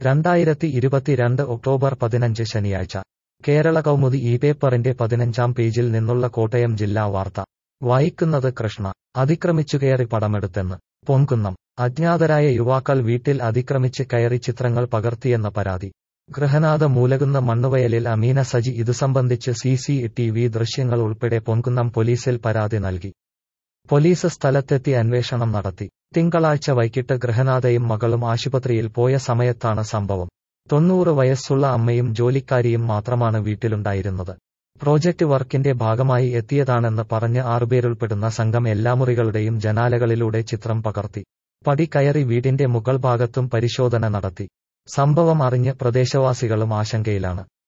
രണ്ടായിരത്തി ഇരുപത്തിരണ്ട് ഒക്ടോബർ പതിനഞ്ച് ശനിയാഴ്ച കേരള കൗമുദി ഈ പേപ്പറിന്റെ പതിനഞ്ചാം പേജിൽ നിന്നുള്ള കോട്ടയം ജില്ലാ വാർത്ത വായിക്കുന്നത് കൃഷ്ണ അതിക്രമിച്ചു കയറി പടമെടുത്തെന്ന് പൊൻകുന്നം അജ്ഞാതരായ യുവാക്കൾ വീട്ടിൽ അതിക്രമിച്ച് കയറി ചിത്രങ്ങൾ പകർത്തിയെന്ന പരാതി ഗൃഹനാഥ മൂലകുന്ന മണ്ണുവയലിൽ അമീന സജി ഇതു സംബന്ധിച്ച് സി സി ടി വി ദൃശ്യങ്ങൾ ഉൾപ്പെടെ പൊൻകുന്നം പോലീസിൽ പരാതി നൽകി പോലീസ് സ്ഥലത്തെത്തി അന്വേഷണം നടത്തി തിങ്കളാഴ്ച വൈകിട്ട് ഗൃഹനാഥയും മകളും ആശുപത്രിയിൽ പോയ സമയത്താണ് സംഭവം തൊണ്ണൂറ് വയസ്സുള്ള അമ്മയും ജോലിക്കാരിയും മാത്രമാണ് വീട്ടിലുണ്ടായിരുന്നത് പ്രോജക്റ്റ് വർക്കിന്റെ ഭാഗമായി എത്തിയതാണെന്ന് പറഞ്ഞ് ആറുപേരുൾപ്പെടുന്ന സംഘം എല്ലാ മുറികളുടെയും ജനാലകളിലൂടെ ചിത്രം പകർത്തി പടി കയറി വീടിന്റെ മുകൾ ഭാഗത്തും പരിശോധന നടത്തി സംഭവം അറിഞ്ഞ് പ്രദേശവാസികളും ആശങ്കയിലാണ്